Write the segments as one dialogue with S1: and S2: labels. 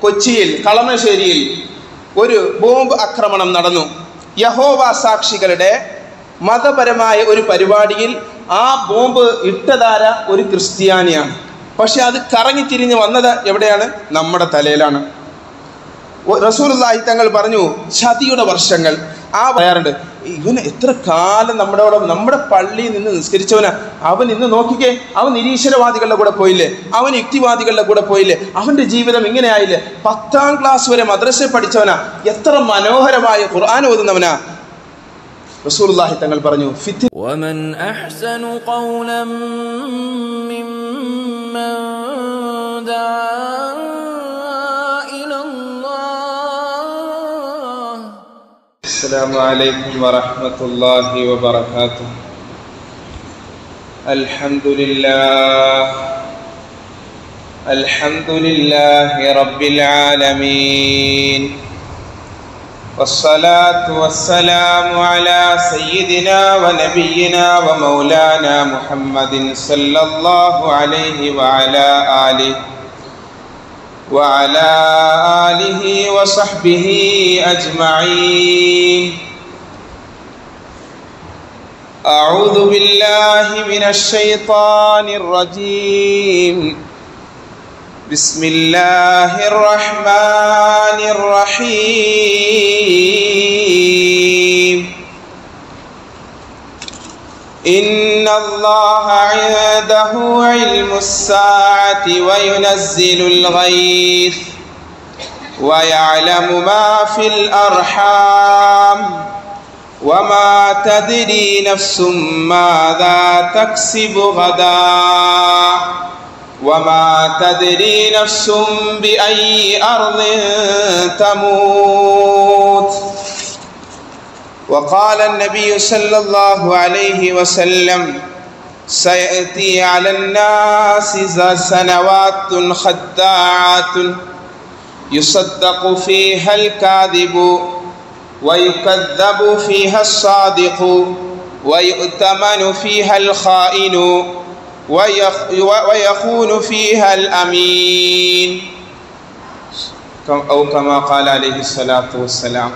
S1: കൊച്ചിയിൽ കളമശ്ശേരിയിൽ ഒരു ബോംബ് ആക്രമണം നടന്നു യഹോവ സാക്ഷികളുടെ മതപരമായ ഒരു പരിപാടിയിൽ ആ ബോംബ് ഇട്ടതാര ഒരു ക്രിസ്ത്യാനിയാണ് പക്ഷെ അത് കറങ്ങിത്തിരിഞ്ഞ് വന്നത് എവിടെയാണ് നമ്മുടെ തലയിലാണ് റസൂലുള്ളാഹി തങ്ങൾ പറഞ്ഞു ചതിയുടെ വർഷങ്ങൾ ആ പറയാറുണ്ട് ഇവന് എത്ര കാലം നമ്മുടെ അവിടെ നമ്മുടെ പള്ളിയിൽ നിന്ന് നിസ്കരിച്ചവനാ അവൻ ഇന്ന് നോക്കിക്കേ അവൻ നിരീശ്വരവാദികളുടെ കൂടെ പോയില്ലേ അവൻ യുക്തിവാദികളുടെ കൂടെ പോയില്ലേ അവന്റെ ജീവിതം ഇങ്ങനെയായില്ലേ പത്താം ക്ലാസ് വരെ മദ്രസ പഠിച്ചവനാ എത്ര മനോഹരമായ ഖുർആൻ ഓതുന്നവനാ റസൂലുള്ളാഹി തങ്ങൾ പറഞ്ഞു ഫിത്ത്
S2: ومن أحسن قولا ممن دعا إلى الله
S1: السلام عليكم ورحمة الله وبركاته الحمد لله الحمد لله رب العالمين والصلاة والسلام على سيدنا ونبينا ومولانا محمد صلى الله عليه وعلى آله وعلى آله وصحبه أجمعين أعوذ بالله من الشيطان الرجيم بسم الله الرحمن الرحيم إن الله عنده علم الساعة وينزل الغيث ويعلم ما في الأرحام وما تدري نفس ماذا تكسب غدا وما تدري نفس بأي أرض تموت وقال النبي صلى الله عليه وسلم سيأتي على الناس ذا سنوات خداعات يصدق فيها الكاذب ويكذب فيها الصادق ويؤتمن فيها الخائن ويخ- ويخون فيها الأمين كم- أو كما قال عليه الصلاة والسلام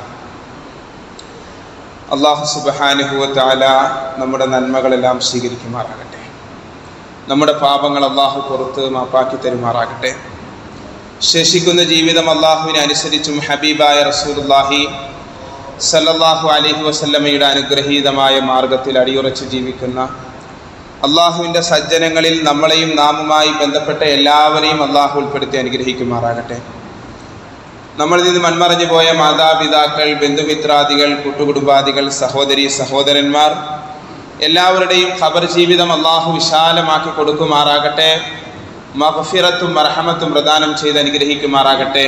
S1: അള്ളാഹു സുബഹാനുഭവത്താല നമ്മുടെ നന്മകളെല്ലാം സ്വീകരിക്കുമാറാകട്ടെ നമ്മുടെ പാപങ്ങൾ അള്ളാഹു പുറത്ത് മാപ്പാക്കി തരുമാറാകട്ടെ ശേഷിക്കുന്ന ജീവിതം അള്ളാഹുവിനെ അനുസരിച്ചും ഹബീബായ റസൂലുള്ളാഹി സല്ലല്ലാഹു അലൈഹി വസല്ലമയുടെ അനുഗ്രഹീതമായ മാർഗത്തിൽ അടിയുറച്ച് ജീവിക്കുന്ന അള്ളാഹുവിൻ്റെ സജ്ജനങ്ങളിൽ നമ്മളെയും നാമുമായി ബന്ധപ്പെട്ട എല്ലാവരെയും അള്ളാഹു ഉൾപ്പെടുത്തി അനുഗ്രഹിക്കുമാറാകട്ടെ നമ്മളിൽ നിന്ന് മൺമറഞ്ഞു പോയ മാതാപിതാക്കൾ ബന്ധുമിത്രാദികൾ കൂട്ടുകുടുംബാദികൾ സഹോദരി സഹോദരന്മാർ എല്ലാവരുടെയും ഖബർ ജീവിതം അള്ളാഹു വിശാലമാക്കി കൊടുക്കുമാറാകട്ടെ മഹഫിറത്തും മർഹമത്തും പ്രദാനം ചെയ്ത് അനുഗ്രഹിക്കുമാറാകട്ടെ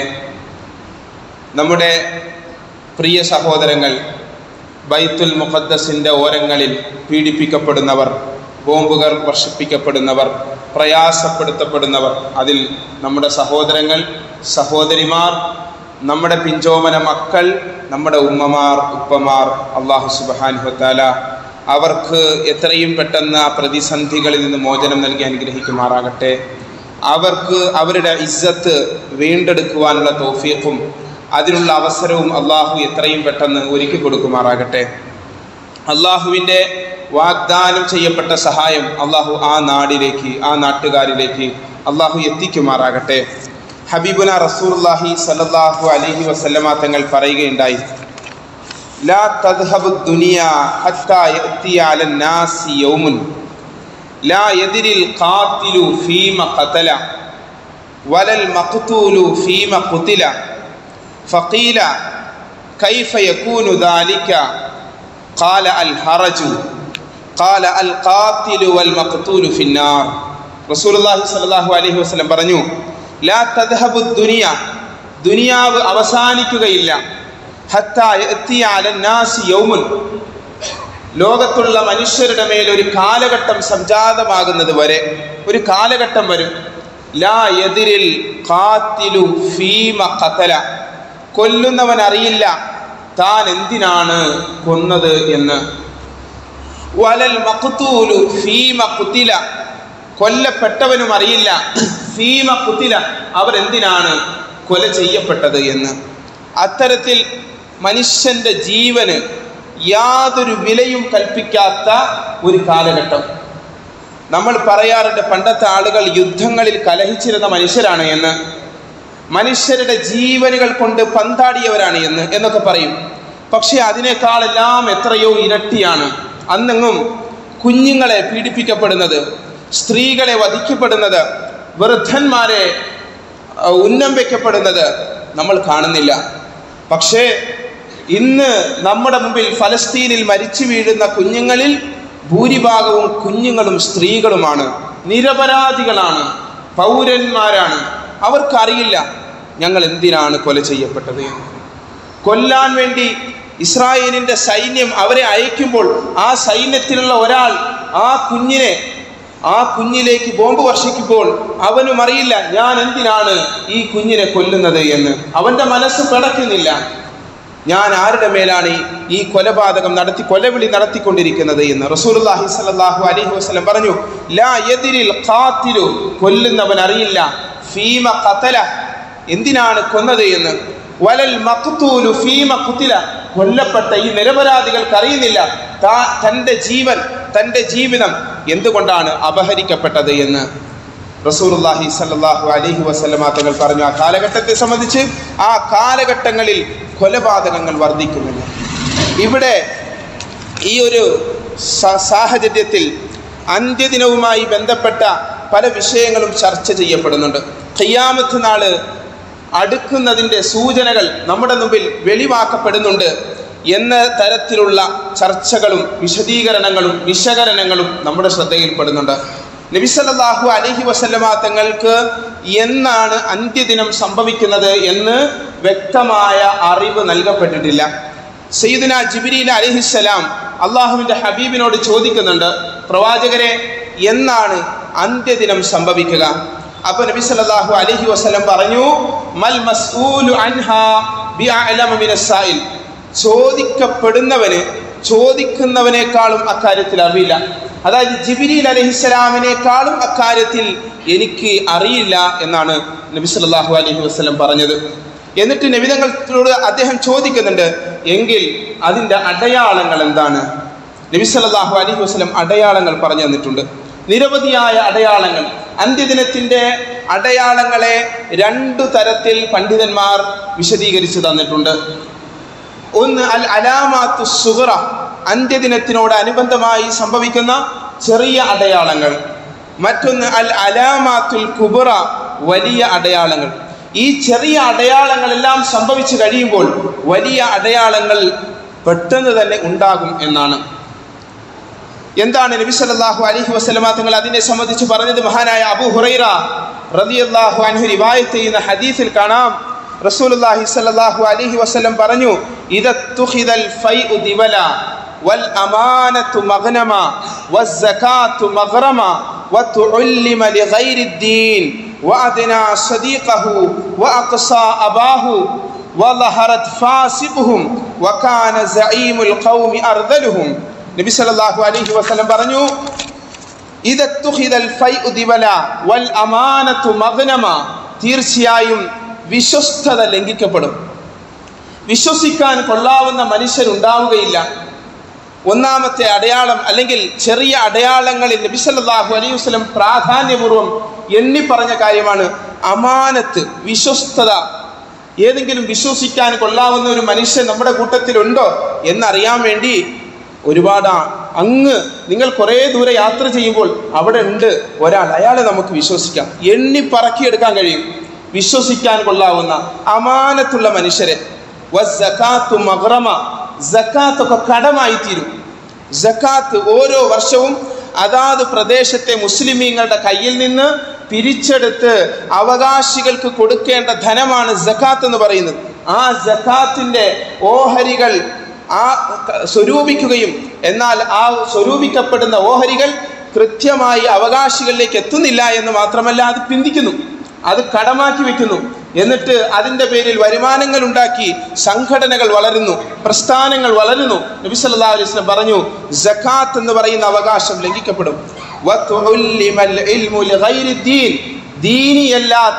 S1: നമ്മുടെ പ്രിയ സഹോദരങ്ങൾ ബൈത്തുൽ മുഖദ്ദസിൻ്റെ ഓരങ്ങളിൽ പീഡിപ്പിക്കപ്പെടുന്നവർ ബോംബുകൾ വർഷിപ്പിക്കപ്പെടുന്നവർ പ്രയാസപ്പെടുത്തപ്പെടുന്നവർ അതിൽ നമ്മുടെ സഹോദരങ്ങൾ സഹോദരിമാർ നമ്മുടെ പിഞ്ചോമന മക്കൾ നമ്മുടെ ഉമ്മമാർ ഉപ്പമാർ അള്ളാഹു സുബാനുഹത്താല അവർക്ക് എത്രയും പെട്ടെന്ന് ആ പ്രതിസന്ധികളിൽ നിന്ന് മോചനം നൽകി അനുഗ്രഹിക്കുമാറാകട്ടെ അവർക്ക് അവരുടെ ഇസ്സത്ത് വീണ്ടെടുക്കുവാനുള്ള തോഫീഖും അതിനുള്ള അവസരവും അള്ളാഹു എത്രയും പെട്ടെന്ന് ഒരുക്കി കൊടുക്കുമാറാകട്ടെ അള്ളാഹുവിൻ്റെ വാഗ്ദാനം ചെയ്യപ്പെട്ട സഹായം അള്ളാഹു ആ നാടിലേക്ക് ആ നാട്ടുകാരിലേക്ക് അള്ളാഹു എത്തിക്കുമാറാകട്ടെ ഹബീബുന റസൂലുള്ളാഹി സല്ലല്ലാഹു അലൈഹി വസല്ലമ തങ്ങൾ പറയുകയുണ്ടായി ലാ തദ്ഹബു ദുനിയ ഹത്താ യഅതി അല നാസി യൗമുൻ ലാ യദ്രിൽ ഖാതിലു ഫീമ ഖതല വലൽ മഖ്തൂലു ഫീമ ഖുതില ഫഖീല കൈഫ യകൂനു ذلك قال الحرج قال القاتل والمقتول في النار റസൂലുള്ളാഹി സ്വല്ലല്ലാഹു അലൈഹി വസല്ലം പറഞ്ഞു ലാ തദ്ഹബു ദുനിയ ദുനിയാവ് അവസാനിക്കുകയില്ല ഹത്താ യഅതി അല നാസി യൗമുൻ ലോകത്തുള്ള മനുഷ്യരുടെ മേൽ ഒരു കാലഘട്ടം സംജാതമാകുന്നത് വരെ ഒരു കാലഘട്ടം വരും ലാ യദിരിൽ ഖാത്തിലു ഫീമ ഖതല കൊല്ലുന്നവൻ അറിയില്ല താൻ എന്തിനാണ് കൊന്നത് എന്ന് വലൽ മഖ്തൂലു ഫീമ ഖുതില കൊല്ലപ്പെട്ടവനും അറിയില്ല ഫീമ ഖുതില അവർ എന്തിനാണ് കൊല ചെയ്യപ്പെട്ടത് എന്ന് അത്തരത്തിൽ മനുഷ്യന്റെ ജീവന് യാതൊരു വിലയും കൽപ്പിക്കാത്ത ഒരു കാലഘട്ടം നമ്മൾ പറയാറുണ്ട് പണ്ടത്തെ ആളുകൾ യുദ്ധങ്ങളിൽ കലഹിച്ചിരുന്ന മനുഷ്യരാണ് എന്ന് മനുഷ്യരുടെ ജീവനുകൾ കൊണ്ട് പന്താടിയവരാണ് എന്ന് എന്നൊക്കെ പറയും പക്ഷെ അതിനേക്കാളെല്ലാം എത്രയോ ഇരട്ടിയാണ് അന്നെങ്ങും കുഞ്ഞുങ്ങളെ പീഡിപ്പിക്കപ്പെടുന്നത് സ്ത്രീകളെ വധിക്കപ്പെടുന്നത് വൃദ്ധന്മാരെ അഹ്, ഉന്നം വയ്ക്കപ്പെടുന്നത് നമ്മൾ കാണുന്നില്ല പക്ഷേ ഇന്ന് നമ്മുടെ മുമ്പിൽ ഫലസ്തീനിൽ മരിച്ചു വീഴുന്ന കുഞ്ഞുങ്ങളിൽ ഭൂരിഭാഗവും കുഞ്ഞുങ്ങളും സ്ത്രീകളുമാണ് നിരപരാധികളാണ് പൗരന്മാരാണ് അവർക്കറിയില്ല ഞങ്ങൾ എന്തിനാണ് കൊല ചെയ്യപ്പെട്ടത് എന്ന് കൊല്ലാൻ വേണ്ടി ഇസ്രായേലിന്റെ സൈന്യം അവരെ അയക്കുമ്പോൾ ആ സൈന്യത്തിലുള്ള ഒരാൾ ആ കുഞ്ഞിനെ ആ കുഞ്ഞിലേക്ക് ബോംബ് വർഷിക്കുമ്പോൾ അവനും അറിയില്ല ഞാൻ എന്തിനാണ് ഈ കുഞ്ഞിനെ കൊല്ലുന്നത് എന്ന് അവന്റെ മനസ്സ് പിടക്കുന്നില്ല ഞാൻ ആരുടെ മേലാണ് ഈ- ഈ കൊലപാതകം നടത്തി കൊലവിളി നടത്തിക്കൊണ്ടിരിക്കുന്നത് എന്ന് റസൂലുള്ളാഹി സ്വല്ലല്ലാഹു അലൈഹി വസല്ലം പറഞ്ഞു ലാ യദ്രിൽ ഖാതിലു കൊല്ലുന്നവൻ അറിയില്ല ഫീമ ഖതല എന്തിനാണ് കൊന്നത് എന്ന് വലൽ മഖ്തൂലു ഫീമ ഖുതില കൊല്ലപ്പെട്ട ഈ നിരപരാധികൾക്ക് അറിയുന്നില്ല താ- തൻ്റെ ജീവൻ തൻ്റെ ജീവിതം എന്തുകൊണ്ടാണ് അപഹരിക്കപ്പെട്ടത് എന്ന് റസൂലുള്ളാഹി സല്ലല്ലാഹു അലൈഹി വസല്ലമ തങ്ങൾ പറഞ്ഞു ആ കാലഘട്ടത്തെ സംബന്ധിച്ച് ആ കാലഘട്ടങ്ങളിൽ കൊലപാതകങ്ങൾ വർദ്ധിക്കുന്നുണ്ട് ഇവിടെ ഈ ഒരു സ- സാഹചര്യത്തിൽ അന്ത്യദിനവുമായി ബന്ധപ്പെട്ട പല വിഷയങ്ങളും ചർച്ച ചെയ്യപ്പെടുന്നുണ്ട് ഖിയാമത്ത് നാള് അടുക്കുന്നതിൻ്റെ സൂചനകൾ നമ്മുടെ മുമ്പിൽ വെളിവാക്കപ്പെടുന്നുണ്ട് എന്ന തരത്തിലുള്ള ചർച്ചകളും വിശദീകരണങ്ങളും വിശകലനങ്ങളും നമ്മുടെ ശ്രദ്ധയിൽപ്പെടുന്നുണ്ട് നബിസല്ലാഹു അലഹി വസല്ലമ തങ്ങൾക്ക് എന്നാണ് അന്ത്യദിനം സംഭവിക്കുന്നത് എന്ന് വ്യക്തമായ അറിവ് നൽകപ്പെട്ടിട്ടില്ല സയ്യിദുന ജിബിരിൽ അലിഹിസ്സലാം അള്ളാഹുവിൻ്റെ ഹബീബിനോട് ചോദിക്കുന്നുണ്ട് പ്രവാചകരെ എന്നാണ് അന്ത്യദിനം സംഭവിക്കുക അപ്പൊ നബി സല്ലല്ലാഹു അലൈഹി വസല്ലം പറഞ്ഞു മൽ മസ്ഊലു അൻഹാ ബിഅലമ മിനസ്സായിൽ ചോദിക്കപ്പെടുന്നവന് ചോദിക്കുന്നവനേക്കാളും അക്കാര്യത്തിൽ അറിയില്ല അതായത് ജിബിരിൽ അലഹിസ്സലാമിനേക്കാളും അക്കാര്യത്തിൽ എനിക്ക് അറിയില്ല എന്നാണ് നബി സല്ലല്ലാഹു അലൈഹി വസല്ലം പറഞ്ഞത് എന്നിട്ട് നബിതങ്ങളോട് അദ്ദേഹം ചോദിക്കുന്നുണ്ട് എങ്കിൽ അതിൻ്റെ അടയാളങ്ങൾ എന്താണ് നബി സല്ലല്ലാഹു അലൈഹി വസല്ലം അടയാളങ്ങൾ പറഞ്ഞു തന്നിട്ടുണ്ട് നിരവധിയായ അടയാളങ്ങൾ അന്ത്യദിനത്തിൻ്റെ അടയാളങ്ങളെ രണ്ടു തരത്തിൽ പണ്ഡിതന്മാർ വിശദീകരിച്ചു തന്നിട്ടുണ്ട് ഒന്ന് അൽ അലാമാത്തു സുഹറ അന്ത്യദിനത്തിനോട് അനുബന്ധമായി സംഭവിക്കുന്ന ചെറിയ അടയാളങ്ങൾ മറ്റൊന്ന് അൽ അലാമാത്തുൽ കുബറ വലിയ അടയാളങ്ങൾ ഈ ചെറിയ അടയാളങ്ങളെല്ലാം സംഭവിച്ചു കഴിയുമ്പോൾ വലിയ അടയാളങ്ങൾ പെട്ടെന്ന് തന്നെ ഉണ്ടാകും എന്നാണ് എന്താണ് നബി സല്ലല്ലാഹു അലൈഹി വസല്ലമ തങ്ങൾ അതിനെ സംബന്ധിച്ച് പറഞ്ഞത് മഹാനായ അബൂ ഹുറൈറ റളിയല്ലാഹു അൻഹു റിവായത്ത് ചെയ്യുന്ന ഹദീസിൽ കാണാം റസൂലുള്ളാഹി സ്വല്ലല്ലാഹു അലൈഹി വസല്ലം പറഞ്ഞു ഇദത്തുഖിദൽ ഫൈഉ ദിവല വൽ അമാനത്തു മഗ്നമ വസ്സകാത്തു മഗ്റമ വതുഉല്ലിമ ലിഗൈരി الدين وأدنى صديقه وأقصى أباه وظهرت فاسقهم وكان زعيم القوم أرذلهم നബി സല്ലല്ലാഹു അലൈഹി വസല്ലം പറഞ്ഞു ഇദത്തുഖിദൽ ഫൈഉ ദിവല വൽ അമാനത്തു മഗ്നമ തീർച്ചയായും വിശ്വസ്തത ലംഘിക്കപ്പെടും വിശ്വസിക്കാൻ കൊള്ളാവുന്ന മനുഷ്യരുണ്ടാവുകയില്ല ഒന്നാമത്തെ അടയാളം അല്ലെങ്കിൽ ചെറിയ അടയാളങ്ങളിൽ നബി സല്ലല്ലാഹു അലൈഹി വസല്ലം പ്രാധാന്യപൂർവ്വം എണ്ണി പറഞ്ഞ കാര്യമാണ് അമാനത്ത് വിശ്വസ്തത ഏതെങ്കിലും വിശ്വസിക്കാൻ കൊള്ളാവുന്ന ഒരു മനുഷ്യൻ നമ്മുടെ കൂട്ടത്തിലുണ്ടോ എന്നറിയാൻ വേണ്ടി ഒരുപാട് ആ- അങ്ങ് നിങ്ങൾ കുറേ ദൂരെ യാത്ര ചെയ്യുമ്പോൾ അവിടെ ഉണ്ട് ഒരാൾ അയാളെ നമുക്ക് വിശ്വസിക്കാം എണ്ണി പറക്കിയെടുക്കാൻ കഴിയും വിശ്വസിക്കാൻ കൊള്ളാവുന്ന അമാനത്തുള്ള മനുഷ്യരെ വസ്സകാത്തു മഗ്റമ സക്കാത്തൊക്കെ കടമായി തീരും സക്കാത്ത് ഓരോ വർഷവും അതാത് പ്രദേശത്തെ മുസ്ലിമീങ്ങളുടെ കയ്യിൽ നിന്ന് പിരിച്ചെടുത്ത് അവകാശികൾക്ക് കൊടുക്കേണ്ട ധനമാണ് സക്കാത്ത് എന്ന് പറയുന്നത് ആ സക്കാത്തിന്റെ ഓഹരികൾ ആ ക- സ്വരൂപിക്കുകയും എന്നാൽ ആ സ്വരൂപിക്കപ്പെടുന്ന ഓഹരികൾ കൃത്യമായി അവകാശികളിലേക്ക് എത്തുന്നില്ല എന്ന് മാത്രമല്ല അത് പിന്തിക്കുന്നു അത് കടമാക്കി വെക്കുന്നു എന്നിട്ട് അതിൻ്റെ പേരിൽ വരുമാനങ്ങൾ ഉണ്ടാക്കി സംഘടനകൾ വളരുന്നു പ്രസ്ഥാനങ്ങൾ വളരുന്നു നബി സല്ലല്ലാഹു അലൈഹി വസല്ലം പറഞ്ഞു സക്കാത്ത് എന്ന് പറയുന്ന അവകാശം ലംഘിക്കപ്പെടും വതുഉല്ലിമൽ ഇൽമു ലിഗൈരി ദീൻ ദീനിയല്ലാത്ത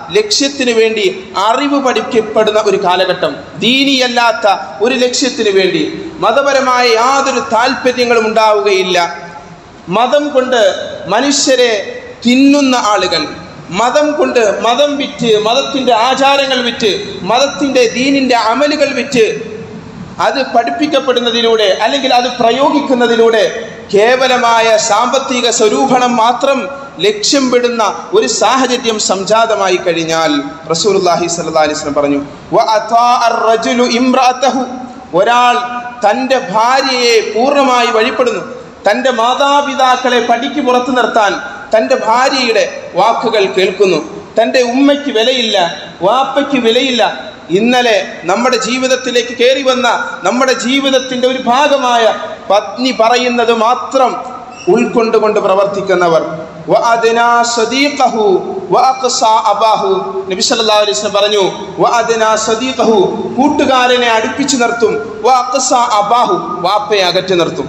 S1: ലക്ഷ്യത്തിന് വേണ്ടി അറിവ് പഠിക്കപ്പെടുന്ന ഒരു കാലഘട്ടം ദീനിയല്ലാത്ത ഒരു ലക്ഷ്യത്തിന് വേണ്ടി മതപരമായ യാതൊരു താല്പര്യങ്ങളും ഉണ്ടാവുകയില്ല മതം കൊണ്ട് മനുഷ്യരെ തിന്നുന്ന ആളുകൾ മതം കൊണ്ട് മതം വിറ്റ് മതത്തിൻ്റെ ആചാരങ്ങൾ വിറ്റ് മതത്തിൻ്റെ ദീനിൻ്റെ അമലുകൾ വിറ്റ് അത് പഠിപ്പിക്കപ്പെടുന്നതിലൂടെ അല്ലെങ്കിൽ അത് പ്രയോഗിക്കുന്നതിലൂടെ കേവലമായ സാമ്പത്തിക സ്വരൂപണം മാത്രം ലക്ഷ്യം പെടുന്ന ഒരു സാഹചര്യം സംജാതമായി കഴിഞ്ഞാൽ റസൂലുള്ളാഹി സ്വല്ലല്ലാഹി അലൈഹി വസല്ലം പറഞ്ഞു "വ അതാഅ അർ-റജുലു ഇംറഅതഹു" ഒരാൾ തൻ്റെ ഭാര്യയെ പൂർണ്ണമായി വഴിപ്പെടുന്നു തൻ്റെ മാതാപിതാക്കളെ പടിക്ക് പുറത്തു നിർത്താൻ തൻ്റെ ഭാര്യയുടെ വാക്കുകൾ കേൾക്കുന്നു തൻ്റെ ഉമ്മയ്ക്ക് വിലയില്ല വാപ്പയ്ക്ക് വിലയില്ല ഇന്നലെ നമ്മുടെ ജീവിതത്തിലേക്ക് കയറി വന്ന നമ്മുടെ ജീവിതത്തിൻ്റെ ഒരു ഭാഗമായ പത്നി പറയുന്നത് മാത്രം ഉൾക്കൊണ്ടുകൊണ്ട് പ്രവർത്തിക്കുന്നവർ വഅദ്നാ സദീഖഹു വഅഖ്സാ അബാഹു നബി സല്ലല്ലാഹു അലൈഹി വസല്ലം പറഞ്ഞു വഅദ്നാ സദീഖഹു കൂട്ടുകാരനെ അടുപ്പിച്ചു നിർത്തും വഅഖ്സാ അബാഹു വാപ്പയെ അകറ്റി നിർത്തും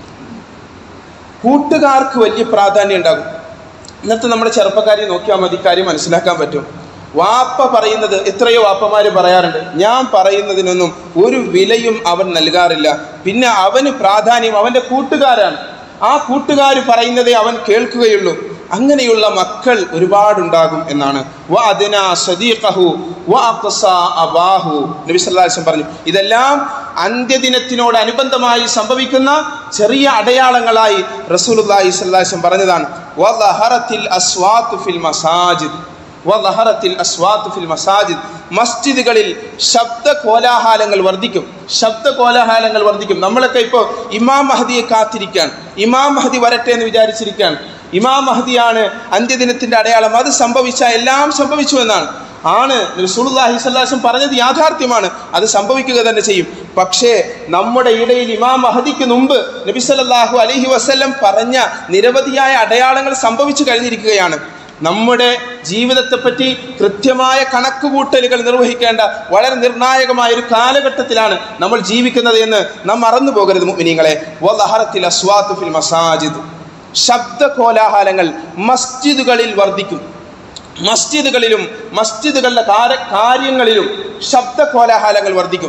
S1: കൂട്ടുകാർക്ക് വലിയ പ്രാധാന്യം ഉണ്ടാകും ഇന്നത്തെ നമ്മുടെ ചെറുപ്പക്കാരെ നോക്കിയാൽ മതി കാര്യം മനസ്സിലാക്കാൻ പറ്റും വാപ്പ പറയുന്നത് എത്രയോ വാപ്പമാര് പറയാറുണ്ട് ഞാൻ പറയുന്നതിനൊന്നും ഒരു വിലയും അവൻ നൽകാറില്ല പിന്നെ അവന് പ്രാധാന്യം അവൻ്റെ കൂട്ടുകാരാണ് ആ കൂട്ടുകാർ പറയുന്നതേ അവൻ കേൾക്കുകയുള്ളൂ അങ്ങനെയുള്ള മക്കൾ ഒരുപാടുണ്ടാകും എന്നാണ് വ അദ്നാ സദീഖഹു വ അഖ്സാ അബാഹു നബി സല്ലല്ലാഹു അലൈഹി വസല്ലം പറഞ്ഞു ഇതെല്ലാം അന്ത്യദിനത്തിനോട് അനുബന്ധമായി സംഭവിക്കുന്ന ചെറിയ അടയാളങ്ങളായി റസൂലുള്ളാഹി സ്വല്ലല്ലാഹു അലൈഹി വസല്ലം പറഞ്ഞതാണ് വ ലഹറത്തിൽ അസ്വാത്തു ഫിൽ മസാജിദ് വലഹറത്തിൽ അസ്വാത്ത് ഫിൽ മസാജിദ് മസ്ജിദുകളിൽ ശബ്ദ കോലാഹലങ്ങൾ വർദ്ധിക്കും ശബ്ദ കോലാഹലങ്ങൾ വർദ്ധിക്കും നമ്മളൊക്കെ ഇപ്പോൾ ഇമാം മഹദിയെ കാത്തിരിക്കാൻ ഇമാം മഹദി വരട്ടെ എന്ന് വിചാരിച്ചിരിക്കാൻ ഇമാം മഹദിയാണ് അന്ത്യദിനത്തിന്റെ അടയാളം അത് സംഭവിച്ച എല്ലാം സംഭവിച്ചു എന്നാണ് ആണ് റസൂലുള്ളാഹി സ്വല്ലല്ലാഹു പറഞ്ഞത് യാഥാർത്ഥ്യമാണ് അത് സംഭവിക്കുക തന്നെ ചെയ്യും പക്ഷേ നമ്മുടെ ഇടയിൽ ഇമാം മഹദിക്ക് മുമ്പ് നബി സല്ലല്ലാഹു അലൈഹി വസല്ലം പറഞ്ഞ നിരവധിയായ അടയാളങ്ങൾ സംഭവിച്ചു കഴിഞ്ഞിരിക്കുകയാണ് നമ്മുടെ ജീവിതത്തെപ്പറ്റി കൃത്യമായ കണക്കുകൂട്ടലുകൾ നിർവഹിക്കേണ്ട വളരെ നിർണായകമായ ഒരു കാലഘട്ടത്തിലാണ് നമ്മൾ ജീവിക്കുന്നത് എന്ന് നാം മറന്നു പോകരുത് മുഅ്മിനീങ്ങളെ വലഹറത്തിൽ അസ്വാത്ത് ഫിൽ മസാജിദ് ശബ്ദ കോലാഹലങ്ങൾ മസ്ജിദുകളിൽ വർദ്ധിക്കും മസ്ജിദുകളിലും മസ്ജിദുകളുടെ കാര കാര്യങ്ങളിലും ശബ്ദ കോലാഹലങ്ങൾ വർദ്ധിക്കും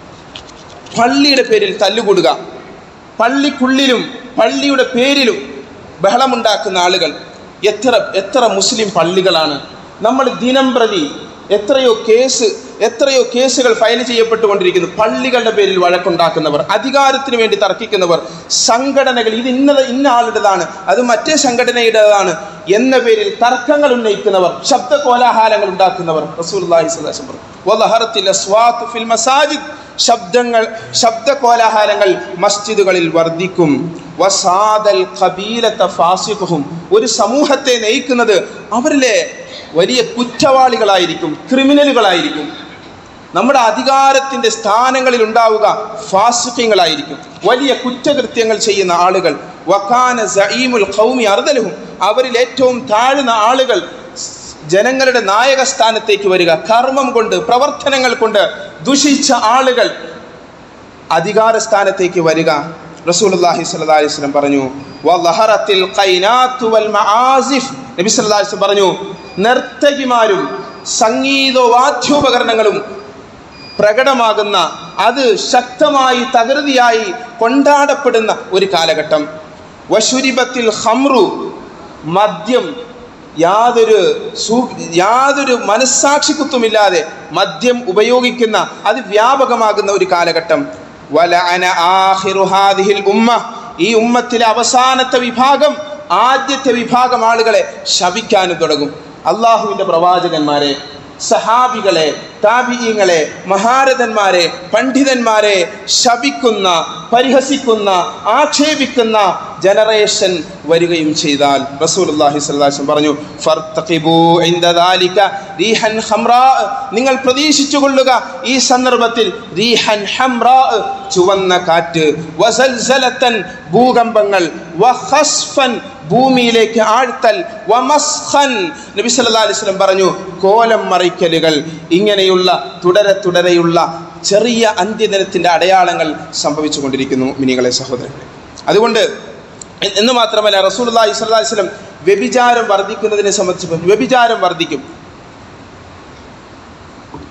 S1: പള്ളിയുടെ പേരിൽ തല്ലുകൂടുക പള്ളിക്കുള്ളിലും പള്ളിയുടെ പേരിലും ബഹളമുണ്ടാക്കുന്ന ആളുകൾ എത്ര എത്ര മുസ്ലിം പള്ളികളാണ് നമ്മൾ ദിനം പ്രതി എത്രയോ കേസ് എത്രയോ കേസുകൾ ഫയൽ ചെയ്യപ്പെട്ടുകൊണ്ടിരിക്കുന്നു പള്ളികളുടെ പേരിൽ വഴക്കുണ്ടാക്കുന്നവർ അധികാരത്തിന് വേണ്ടി തർക്കിക്കുന്നവർ സംഘടനകൾ ഇത് ഇന്നത് ഇന്ന ആളുടേതാണ് അത് മറ്റേ സംഘടനയുടേതാണ് എന്ന പേരിൽ തർക്കങ്ങൾ ഉന്നയിക്കുന്നവർ ശബ്ദ കോലാഹലങ്ങൾ ഉണ്ടാക്കുന്നവർ റസൂലുള്ളാഹി സ്വല്ലല്ലാഹു അലൈഹി വസല്ലം വലഹറത്തിൽ അസ്വാത്ത് ഫിൽ മസാജിദ് ശബ്ദങ്ങൾ ശബ്ദ കോലാഹലങ്ങൾ മസ്ജിദുകളിൽ വർദ്ധിക്കും വസാദൽ ഖബീലത ഫാസിഖുഹും ഒരു സമൂഹത്തെ നയിക്കുന്നത് അവരിലെ വലിയ കുറ്റവാളികളായിരിക്കും ക്രിമിനലുകളായിരിക്കും നമ്മുടെ അധികാരത്തിന്റെ സ്ഥാനങ്ങളിൽ ഉണ്ടാവുക ഫാസിഖ്യങ്ങളായിരിക്കും വലിയ കുറ്റകൃത്യങ്ങൾ ചെയ്യുന്ന ആളുകൾ വക്കാന സഈമുൽ ഖൗമി അർദലഹും അവരിൽ ഏറ്റവും താഴ്ന്ന ആളുകൾ ജനങ്ങളുടെ നായക സ്ഥാനത്തേക്ക് വരിക കർമ്മം കൊണ്ട് പ്രവർത്തനങ്ങൾ കൊണ്ട് ദുഷിച്ച ആളുകൾ അധികാര സ്ഥാനത്തേക്ക് വരിക റസൂലുള്ളാഹി സ്വല്ലല്ലാഹി അലൈഹി വസല്ലം പറഞ്ഞു വലഹറത്തിൽ ഖൈനാത്തു വൽ മആസിഫ് നബി സല്ലല്ലാഹു അലൈഹി വസല്ലം പറഞ്ഞു നർത്തകിമാരും സംഗീത വാദ്യോപകരണങ്ങളും പ്രകടമാകുന്ന അത് ശക്തമായി തകൃതിയായി കൊണ്ടാടപ്പെടുന്ന ഒരു കാലഘട്ടം വശുരിബത്തിൽ ഹംറു മദ്യം യാതൊരു സൂ യാതൊരു മനസ്സാക്ഷിക്കുത്തുമില്ലാതെ മദ്യം ഉപയോഗിക്കുന്ന അത് വ്യാപകമാകുന്ന ഒരു കാലഘട്ടം വല അന ആഹിറു ഹാദിഹിൽ ഉമ്മ ഈ ഉമ്മത്തിലെ അവസാനത്തെ വിഭാഗം ആദ്യത്തെ വിഭാഗം ആളുകളെ ശപിക്കാനും തുടങ്ങും അള്ളാഹുവിൻ്റെ പ്രവാചകന്മാരെ സഹാബികളെ താപിയങ്ങളെ മഹാരഥന്മാരെ പണ്ഡിതന്മാരെ ശപിക്കുന്ന പരിഹസിക്കുന്ന ആക്ഷേപിക്കുന്ന ജനറേഷൻ വരികയും ചെയ്താൽ റസൂലുള്ളാഹി സ്വല്ലല്ലാഹു അലൈഹി വസല്ലം പറഞ്ഞു ഫർതഖിബൂ ഇൻദ ദാലിക റീഹൻ ഹംറാ നിങ്ങൾ പ്രതീക്ഷിച്ചു കൊള്ളുക ഈ സന്ദർഭത്തിൽ റീഹൻ ഹംറാ ചുവന്ന കാറ്റ് വസൽസലത്തൻ ഭൂകമ്പങ്ങൾ വഖസ്ഫൻ ഭൂമിയിലേക്ക് ആഴ്ത്തൽ വമസ്ഖൻ നബി സല്ലല്ലാഹു അലൈഹി വസല്ലം പറഞ്ഞു കോലം മറിക്കലുകൾ ഇങ്ങനെയുള്ള തുടരെ തുടരെയുള്ള ചെറിയ അന്ത്യദിനത്തിൻ്റെ അടയാളങ്ങൾ സംഭവിച്ചു കൊണ്ടിരിക്കുന്നു മിനികളെ സഹോദരങ്ങളെ അതുകൊണ്ട് എ- എന്ന് മാത്രമല്ല റസൂലുള്ളാഹി സ്വല്ലല്ലാഹി അലൈഹി വസല്ലം വ്യഭിചാരം വർദ്ധിക്കുന്നതിനെ സംബന്ധിച്ച് പറഞ്ഞു. വ്യഭിചാരം വർദ്ധിക്കും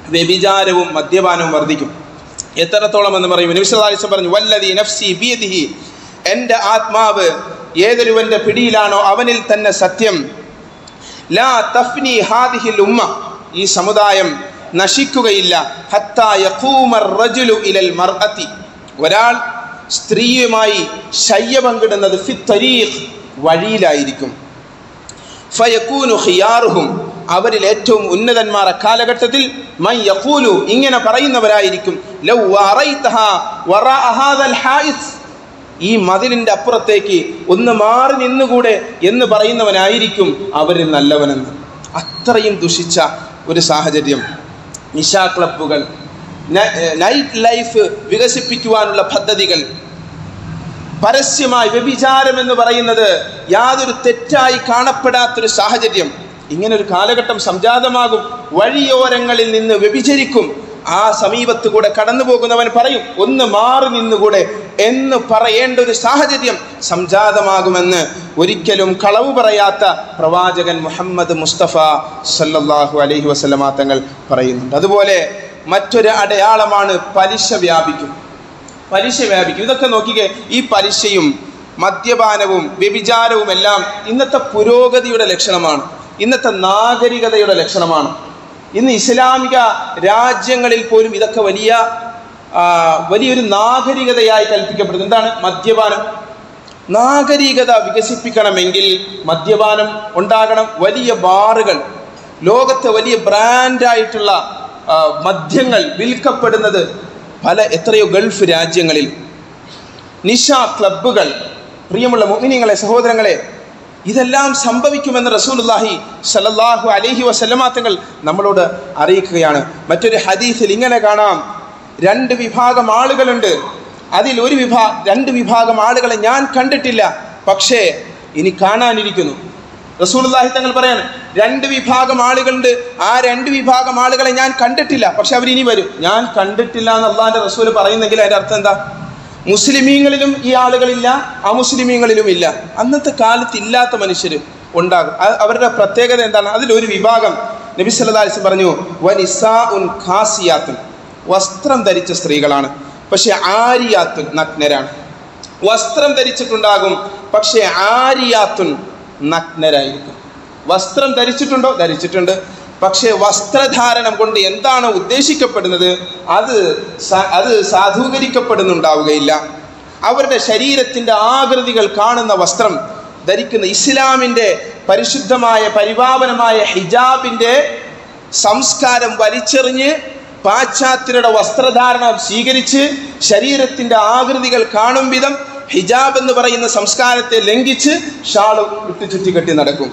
S1: വ്യഭിചാരവും മദ്യപാനവും വർദ്ധിക്കും എത്രത്തോളം എന്ന് പറയും നബിസ്വലാലിസം പറഞ്ഞു വല്ലതി നഫ്സി ബിയദിഹി എൻ്റെ ആത്മാവ് ഏതൊരുവന്റെ പിടിയിലാണോ അവനിൽ തന്നെ സത്യം ലാ തഫ്നി ഹാദിഹിൽ ഉമ്മ ഈ സമുദായം നശിക്കുകയില്ല ഹത്താ യഖൂമർ റജുലു ഇലൽ മർഅത്തി ഒരാൾ സ്ത്രീയുമായി ശയ്യ പങ്കിടുന്നത് ഫി തരീഖ് വഴിയിലായിരിക്കും ഫയക്കൂനു ഖിയാറുഹും അവരിൽ ഏറ്റവും ഉന്നതന്മാർ അക്കാലഘട്ടത്തിൽ മൻ യഖൂലു ഇങ്ങനെ പറയുന്നവരായിരിക്കും ലൗ വറൈതഹ വറാഅ ഹാദൽ ഹായിസ് ഈ മതിലിൻ്റെ അപ്പുറത്തേക്ക് ഒന്ന് മാറി നിന്നുകൂടെ എന്ന് പറയുന്നവനായിരിക്കും അവരിൽ നല്ലവനെന്ന് അത്രയും ദുഷിച്ച ഒരു സാഹചര്യം നിശാ ക്ലബ്ബുകൾ ന- നൈറ്റ് ലൈഫ് വികസിപ്പിക്കുവാനുള്ള പദ്ധതികൾ പരസ്യമായി വ്യഭിചാരം എന്ന് പറയുന്നത് യാതൊരു തെറ്റായി കാണപ്പെടാത്തൊരു സാഹചര്യം ഇങ്ങനെ ഒരു കാലഘട്ടം സംജാതമാകും വഴിയോരങ്ങളിൽ നിന്ന് വ്യഭിചരിക്കും ആ സമീപത്ത് കൂടെ കടന്നു പോകുന്നവൻ പറയും ഒന്ന് മാറി നിന്നുകൂടെ എന്ന് പറയേണ്ട ഒരു സാഹചര്യം സംജാതമാകുമെന്ന് ഒരിക്കലും കളവ് പറയാത്ത പ്രവാചകൻ മുഹമ്മദ് മുസ്തഫ സല്ലല്ലാഹു അലൈഹി വസല്ലമ തങ്ങൾ പറയുന്നുണ്ട് അതുപോലെ മറ്റൊരു അടയാളമാണ് പലിശ വ്യാപിക്കും പലിശ വ്യാപിക്കും ഇതൊക്കെ നോക്കിക്കേ ഈ പലിശയും മദ്യപാനവും വ്യഭിചാരവും എല്ലാം ഇന്നത്തെ പുരോഗതിയുടെ ലക്ഷണമാണ് ഇന്നത്തെ നാഗരികതയുടെ ലക്ഷണമാണ് ഇന്ന് ഇസ്ലാമിക രാജ്യങ്ങളിൽ പോലും ഇതൊക്കെ വലിയ ആ, വലിയൊരു നാഗരികതയായി കൽപ്പിക്കപ്പെടുന്നു എന്താണ് മദ്യപാനം നാഗരികത വികസിപ്പിക്കണമെങ്കിൽ മദ്യപാനം ഉണ്ടാകണം വലിയ ബാറുകൾ ലോകത്തെ വലിയ ബ്രാൻഡായിട്ടുള്ള ആ, മദ്യങ്ങൾ വിൽക്കപ്പെടുന്നത് പല എത്രയോ ഗൾഫ് രാജ്യങ്ങളിൽ നിശ ക്ലബ്ബുകൾ പ്രിയമുള്ള മുഅ്മിനീങ്ങളെ സഹോദരങ്ങളെ ഇതെല്ലാം സംഭവിക്കുമെന്ന് റസൂലുള്ളാഹി സല്ലല്ലാഹു അലൈഹി വസല്ലമ തങ്ങൾ നമ്മളോട് അറിയിക്കുകയാണ് മറ്റൊരു ഹദീസിൽ ഇങ്ങനെ കാണാം രണ്ട് വിഭാഗം ആളുകളുണ്ട് അതിൽ ഒരു വിഭാ രണ്ട് വിഭാഗം ആളുകളെ ഞാൻ കണ്ടിട്ടില്ല പക്ഷേ ഇനി കാണാനിരിക്കുന്നു റസൂലുള്ളാഹി തങ്ങൾ പറയാണ് രണ്ട് വിഭാഗം ആളുകളുണ്ട് ആ രണ്ട് വിഭാഗം ആളുകളെ ഞാൻ കണ്ടിട്ടില്ല പക്ഷെ അവരിനി വരും ഞാൻ കണ്ടിട്ടില്ല എന്ന് അള്ളാഹിന്റെ റസൂൽ പറയുന്നെങ്കിൽ അതിന്റെ അർത്ഥം എന്താ മുസ്ലിമീങ്ങളിലും ഈ ആളുകളില്ല അമുസ്ലിമീങ്ങളിലും ഇല്ല അന്നത്തെ കാലത്ത് ഇല്ലാത്ത മനുഷ്യർ ഉണ്ടാകും അ- അവരുടെ പ്രത്യേകത എന്താണ് അതിലൊരു വിഭാഗം നബി സല്ലല്ലാഹു അലൈഹി വസല്ലം പറഞ്ഞു വനിസാഉൻ ഖാസിയാത്തുൻ വസ്ത്രം ധരിച്ച സ്ത്രീകളാണ് പക്ഷെ ആരിയാത്തുൻ നഗ്നരാണ് വസ്ത്രം ധരിച്ചിട്ടുണ്ടാകും പക്ഷേ ആരിയാത്തുൻ നഗ്നരായിരിക്കും വസ്ത്രം ധരിച്ചിട്ടുണ്ടോ ധരിച്ചിട്ടുണ്ട് പക്ഷേ വസ്ത്രധാരണം കൊണ്ട് എന്താണ് ഉദ്ദേശിക്കപ്പെടുന്നത് അത് സ- അത് സാധൂകരിക്കപ്പെടുന്നുണ്ടാവുകയില്ല അവരുടെ ശരീരത്തിൻ്റെ ആകൃതികൾ കാണുന്ന വസ്ത്രം ധരിക്കുന്ന ഇസ്ലാമിൻ്റെ പരിശുദ്ധമായ പരിപാവനമായ ഹിജാബിൻ്റെ സംസ്കാരം വലിച്ചെറിഞ്ഞ് പാശ്ചാത്യരുടെ വസ്ത്രധാരണം സ്വീകരിച്ച് ശരീരത്തിൻ്റെ ആകൃതികൾ കാണും വിധം ഹിജാബ് എന്ന് പറയുന്ന സംസ്കാരത്തെ ലംഘിച്ച് ഷാള് ഇട്ട് ചുറ്റിക്കെട്ടി നടക്കും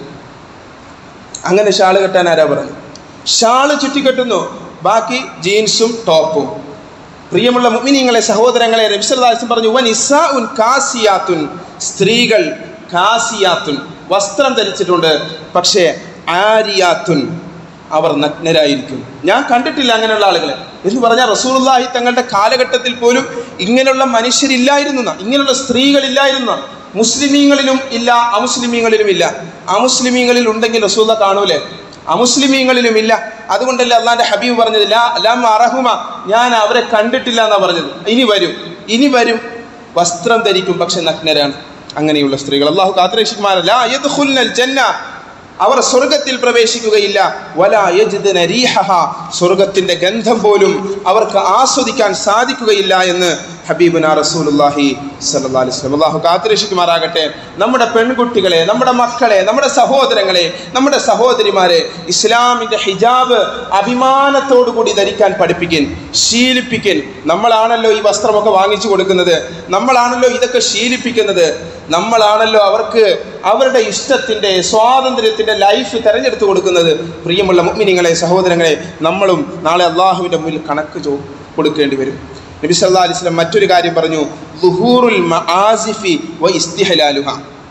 S1: അങ്ങനെ ഷാള് കെട്ടാൻ ആരാ പറഞ്ഞു ഷാള് ചുറ്റിക്കെട്ടുന്നു ബാക്കി ജീൻസും ടോപ്പും പ്രിയമുള്ള മുഅ്മിനീങ്ങളെ സഹോദരങ്ങളെ നബിസ്വല്ലാസ്ലം പറഞ്ഞു വൻ ഇസാഉൻ കാസിയാത്തുൻ സ്ത്രീകൾ കാസിയാത്തുൻ വസ്ത്രം ധരിച്ചിട്ടുണ്ട് പക്ഷേ ആരിയാത്തുൻ അവർ നഗ്നരായിരിക്കും ഞാൻ കണ്ടിട്ടില്ല അങ്ങനെയുള്ള ആളുകളെ എന്ന് പറഞ്ഞാൽ റസൂലുള്ളാഹി തങ്ങളുടെ കാലഘട്ടത്തിൽ പോലും ഇങ്ങനെയുള്ള മനുഷ്യരില്ലായിരുന്നു എന്നാ. ഇങ്ങനെയുള്ള സ്ത്രീകളില്ലായിരുന്നു എന്നാ. മുസ്ലിമീങ്ങളിലും ഇല്ല അമുസ്ലിമീങ്ങളിലും ഇല്ല അമുസ്ലിമീങ്ങളിൽ ഉണ്ടെങ്കിൽ റസൂല കാണൂലേ അമുസ്ലിമീങ്ങളിലും ഇല്ല അതുകൊണ്ടല്ലേ അള്ളാന്റെ ഹബീബ് പറഞ്ഞത് ലാ ലം അറഹുമ ഞാൻ അവരെ കണ്ടിട്ടില്ല എന്നാ പറഞ്ഞത് ഇനി വരും ഇനി വരും വസ്ത്രം ധരിക്കും പക്ഷെ നഗ്നരാണ് അങ്ങനെയുള്ള സ്ത്രീകൾ അള്ളാഹു കാത്രേഷിക്കുമാരല്ല ജന്ന അവർ സ്വർഗത്തിൽ പ്രവേശിക്കുകയില്ല വല യജ്ദന റീഹഹ സ്വർഗത്തിന്റെ ഗന്ധം പോലും അവർക്ക് ആസ്വദിക്കാൻ സാധിക്കുകയില്ല എന്ന് ഹബീബുന റസൂലുള്ളാഹി സ്വല്ലല്ലാഹി അലൈഹി വസല്ലം അല്ലാഹു കാത്തുരക്ഷിക്കുമാറാകട്ടെ നമ്മുടെ പെൺകുട്ടികളെ നമ്മുടെ മക്കളെ നമ്മുടെ സഹോദരങ്ങളെ നമ്മുടെ സഹോദരിമാരെ ഇസ്ലാമിന്റെ ഹിജാബ് അഭിമാനത്തോടു കൂടി ധരിക്കാൻ പഠിപ്പിക്കൻ ശീലിപ്പിക്കൻ നമ്മളാണല്ലോ ഈ വസ്ത്രമൊക്കെ വാങ്ങിച്ചു കൊടുക്കുന്നത് നമ്മളാണല്ലോ ഇതൊക്കെ ശീലിപ്പിക്കുന്നത് നമ്മളാണല്ലോ അവർക്ക് അവരുടെ ഇഷ്ടത്തിൻ്റെ സ്വാതന്ത്ര്യത്തിൻ്റെ ലൈഫ് തിരഞ്ഞെടുത്ത് കൊടുക്കുന്നത് പ്രിയമുള്ള മുഅ്മിനീങ്ങളെ സഹോദരങ്ങളെ നമ്മളും നാളെ അള്ളാഹുവിൻ്റെ മുന്നിൽ കണക്ക് ചോ കൊടുക്കേണ്ടി വരും നബി സല്ലല്ലാഹു അലൈഹി വസല്ലം മറ്റൊരു കാര്യം പറഞ്ഞു ളുഹൂറുൽ മആസിഫി വ ഇസ്തിഹലാലുഹ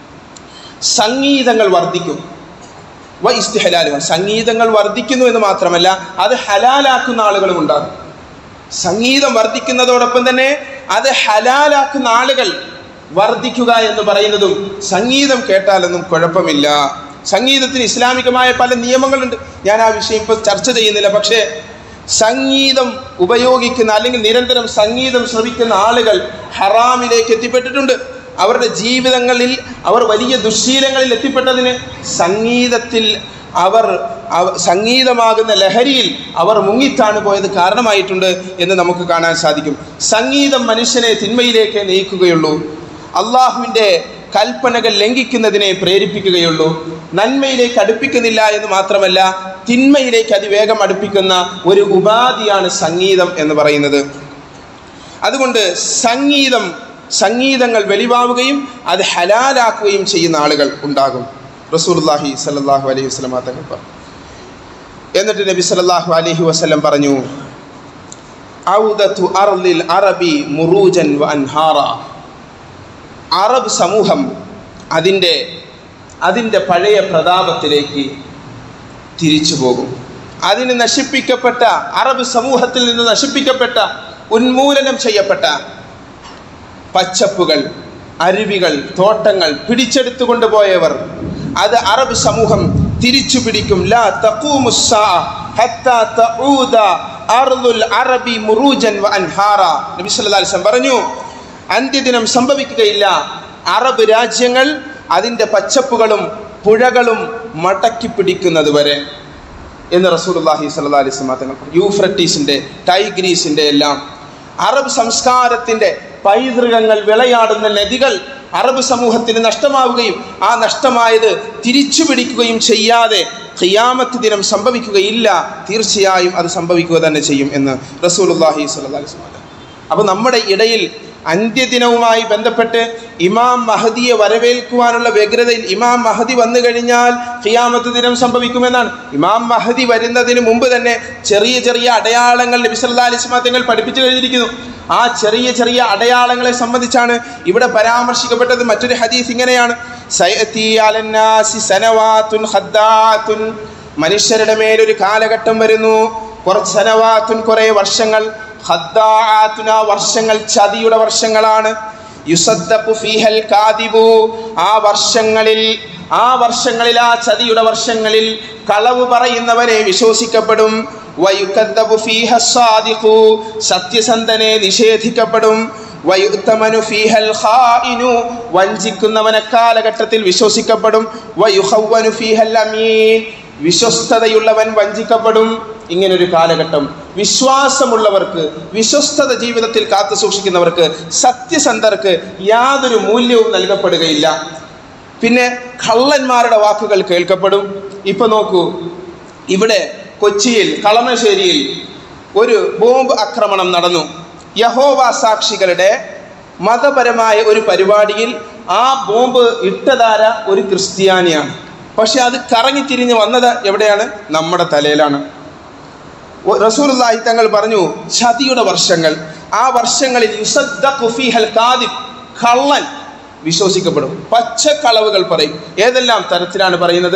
S1: സംഗീതങ്ങൾ വർദ്ധിക്കും വ ഇസ്തിഹലാലുഹ സംഗീതങ്ങൾ വർദ്ധിക്കുന്നു എന്ന് മാത്രമല്ല അത് ഹലാലാക്കുന്ന ആളുകളും ഉണ്ടാകും സംഗീതം വർദ്ധിക്കുന്നതോടൊപ്പം തന്നെ അത് ഹലാലാക്കുന്ന ആളുകൾ വർദ്ധിക്കുക എന്ന് പറയുന്നതും സംഗീതം കേട്ടാലൊന്നും കുഴപ്പമില്ല സംഗീതത്തിന് ഇസ്ലാമികമായ പല നിയമങ്ങളുണ്ട് ഞാൻ ആ വിഷയം ഇപ്പോൾ ചർച്ച ചെയ്യുന്നില്ല പക്ഷേ സംഗീതം ഉപയോഗിക്കുന്ന അല്ലെങ്കിൽ നിരന്തരം സംഗീതം ശ്രവിക്കുന്ന ആളുകൾ ഹറാമിലേക്ക് എത്തിപ്പെട്ടിട്ടുണ്ട് അവരുടെ ജീവിതങ്ങളിൽ അവർ വലിയ ദുശ്ശീലങ്ങളിൽ എത്തിപ്പെട്ടതിന് സംഗീതത്തിൽ അവർ അവ- സംഗീതമാകുന്ന ലഹരിയിൽ അവർ മുങ്ങിത്താണ് പോയത് കാരണമായിട്ടുണ്ട് എന്ന് നമുക്ക് കാണാൻ സാധിക്കും സംഗീതം മനുഷ്യനെ തിന്മയിലേക്ക് നയിക്കുകയുള്ളൂ അള്ളാഹുവിൻ്റെ കൽപ്പനകൾ ലംഘിക്കുന്നതിനെ പ്രേരിപ്പിക്കുകയുള്ളൂ നന്മയിലേക്ക് അടുപ്പിക്കുന്നില്ല എന്ന് മാത്രമല്ല തിന്മയിലേക്ക് അതിവേഗം അടുപ്പിക്കുന്ന ഒരു ഉപാധിയാണ് സംഗീതം എന്ന് പറയുന്നത് അതുകൊണ്ട് സംഗീതം സംഗീതങ്ങൾ വെളിവാവുകയും അത് ഹലാലാക്കുകയും ചെയ്യുന്ന ആളുകൾ ഉണ്ടാകും റസൂലുള്ളാഹി സല്ലല്ലാഹു അലൈഹി വസല്ലം തങ്ങൾ പറഞ്ഞു എന്നിട്ട് നബി സല്ലല്ലാഹു അലൈഹി വസല്ലം പറഞ്ഞു ഔദത്തു അർലിൽ അറബി മുറൂജൻ വ അൻഹാറ അറബ് സമൂഹം അതിൻ്റെ അതിൻ്റെ പഴയ പ്രതാപത്തിലേക്ക് തിരിച്ചു പോകും അതിന് നശിപ്പിക്കപ്പെട്ട അറബ് സമൂഹത്തിൽ നിന്ന് നശിപ്പിക്കപ്പെട്ട ഉന്മൂലനം ചെയ്യപ്പെട്ട പച്ചപ്പുകൾ അരുവികൾ തോട്ടങ്ങൾ പിടിച്ചെടുത്തു കൊണ്ടുപോയവർ അത് അറബ് സമൂഹം തിരിച്ചു പിടിക്കും ലാ തഖൂമു സ്സാഅ ഹത്താ തഊദ അർദുൽ അറബി മുറൂജൻ വ അൻഹാറ നബി സല്ലല്ലാഹു അലൈഹി വസല്ലം പറഞ്ഞു അന്ത്യദിനം സംഭവിക്കുകയില്ല അറബ് രാജ്യങ്ങൾ അതിൻ്റെ പച്ചപ്പുകളും പുഴകളും മടക്കി പിടിക്കുന്നത് വരെ എന്ന് റസൂലുള്ളാഹി സ്വല്ലല്ലാഹി അലൈഹി വസല്ലം തങ്ങൾ പറഞ്ഞു. യൂഫ്രട്ടീസിൻ്റെ ടൈഗ്രീസിൻ്റെ എല്ലാം അറബ് സംസ്കാരത്തിൻ്റെ പൈതൃകങ്ങൾ വിളയാടുന്ന നദികൾ അറബ് സമൂഹത്തിന് നഷ്ടമാവുകയും ആ നഷ്ടമായത് തിരിച്ചു പിടിക്കുകയും ചെയ്യാതെ ഖിയാമത്ത് ദിനം സംഭവിക്കുകയില്ല തീർച്ചയായും അത് സംഭവിക്കുക തന്നെ ചെയ്യും എന്ന് റസൂലുള്ളാഹി സ്വല്ലല്ലാഹി അലൈഹി വസല്ലം അപ്പോൾ നമ്മുടെ ഇടയിൽ അന്ത്യദിനവുമായി ബന്ധപ്പെട്ട് ഇമാം മഹദിയെ വരവേൽക്കുവാനുള്ള വ്യഗ്രതയിൽ ഇമാം മഹദി വന്നു കഴിഞ്ഞാൽ ഖിയാമത്ത് ദിനം സംഭവിക്കുമെന്നാണ് ഇമാം മഹദി വരുന്നതിന് മുമ്പ് തന്നെ ചെറിയ ചെറിയ അടയാളങ്ങൾ നബി സല്ലല്ലാഹു അലൈഹി വസല്ലം തങ്ങൾ പഠിപ്പിച്ചു കഴിഞ്ഞിരിക്കുന്നു ആ ചെറിയ ചെറിയ അടയാളങ്ങളെ സംബന്ധിച്ചാണ് ഇവിടെ പരാമർശിക്കപ്പെട്ടത് മറ്റൊരു ഹദീസ് ഇങ്ങനെയാണ് സയത്തി അലന്നാസി സനവാത്തുൻ ഖദ്ദാത്തുൻ മനുഷ്യരുടെ മേലൊരു കാലഘട്ടം വരുന്നു കുറച്ച് സനവാത്തുൻ കുറേ വർഷങ്ങൾ ഖദ്ദാഅത്തുൻ ആ വർഷങ്ങൾ ചതിയുടെ വർഷങ്ങളാണ് യുസദ്ദഖു ഫീഹൽ കാദിബു ആ വർഷങ്ങളിൽ ആ വർഷങ്ങളിൽ ആ ചതിയുടെ വർഷങ്ങളിൽ കളവ് പറയുന്നവരെ വിശ്വസിക്കപ്പെടും വയുക്കദ്ദബു ഫീഹ സാദിഖു സത്യസന്ധനെ നിഷേധിക്കപ്പെടും വയുത്തമനു ഫീഹൽ ഖായിനു വഞ്ചിക്കുന്നവൻ കാലഘട്ടത്തിൽ വിശ്വസിക്കപ്പെടും വയുഹവ്വനു ഫീഹൽ അമീൻ വിശ്വസ്തതയുള്ളവൻ വഞ്ചിക്കപ്പെടും ഇങ്ങനൊരു കാലഘട്ടം വിശ്വാസമുള്ളവർക്ക് വിശ്വസ്തത ജീവിതത്തിൽ കാത്തു സൂക്ഷിക്കുന്നവർക്ക് സത്യസന്ധർക്ക് യാതൊരു മൂല്യവും നൽകപ്പെടുകയില്ല പിന്നെ കള്ളന്മാരുടെ വാക്കുകൾ കേൾക്കപ്പെടും ഇപ്പൊ നോക്കൂ ഇവിടെ കൊച്ചിയിൽ കളമശ്ശേരിയിൽ ഒരു ബോംബ് ആക്രമണം നടന്നു യഹോവ സാക്ഷികളുടെ മതപരമായ ഒരു പരിപാടിയിൽ ആ ബോംബ് ഇട്ടതാര ഒരു ക്രിസ്ത്യാനിയാണ് പക്ഷെ അത് കറങ്ങിത്തിരിഞ്ഞ് വന്നത് എവിടെയാണ് നമ്മുടെ തലയിലാണ് റസൂലുള്ളാഹി തങ്ങൾ പറഞ്ഞു ചതിയുടെ വർഷങ്ങൾ ആ വർഷങ്ങളിൽ യുസദ്ദഖു ഫീഹൽ കാദിബ് കള്ളൻ വിശ്വസിക്കപ്പെടും പച്ചക്കളവുകൾ പറയും ഏതെല്ലാം തരത്തിലാണ് പറയുന്നത്